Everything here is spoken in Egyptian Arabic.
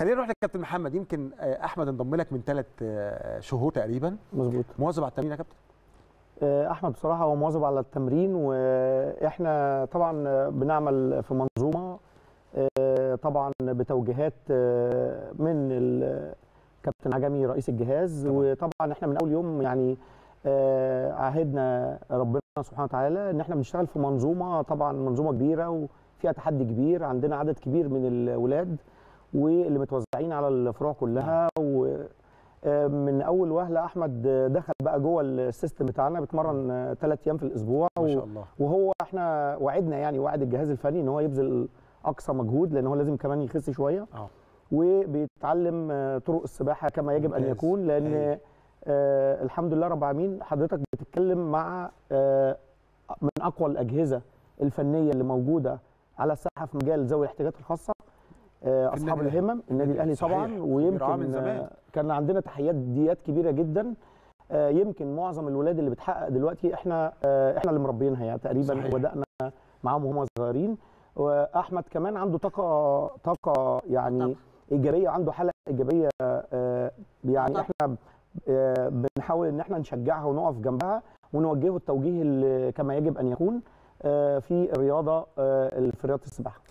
خلينا نروح للكابتن محمد يمكن آه، احمد انضم لك من ثلاث شهور تقريبا مظبوط مواظب على التمرين يا كابتن آه، احمد بصراحه هو مواظب على التمرين واحنا طبعا بنعمل في منظومه آه، طبعا بتوجيهات آه، من الكابتن عجمي رئيس الجهاز طبعاً. وطبعا احنا من اول يوم يعني آه، عهدنا ربنا سبحانه وتعالى ان احنا بنشتغل في منظومه طبعا منظومه كبيره وفيها تحدي كبير عندنا عدد كبير من الاولاد واللي متوزعين على الفروع كلها و آه، من اول وهله احمد دخل بقى جوه السيستم بتاعنا بيتمرن ثلاث ايام في الاسبوع ما و- شاء الله وهو احنا وعدنا يعني وعد الجهاز الفني ان هو يبذل اقصى مجهود لان هو لازم كمان يخس شويه اه وبيتعلم آه، طرق السباحه كما يجب ان ممتاز. يكون لان هايل. آه الحمد لله رب العالمين حضرتك بتتكلم مع آه من اقوى الاجهزه الفنيه اللي موجوده على الساحه في مجال ذوي الاحتياجات الخاصه آه في اصحاب النادي الهمم النادي الاهلي صحيح. طبعا بيرعاه ويمكن من زمان. آه، كان عندنا تحديات كبيره جدا آه، يمكن معظم الولاد اللي بتحقق دلوقتي احنا آه، احنا اللي مربينها يعني تقريبا صحيح. وبدانا معاهم وهم صغيرين واحمد كمان عنده طاقه طاقه يعني طبعا. ايجابيه عنده حاله ايجابيه آه، يعني طبعا. احنا آه، بنحاول ان احنا نشجعها ونقف جنبها ونوجهه التوجيه اللي كما يجب ان يكون آه، في الرياضه آه، في رياضه السباحه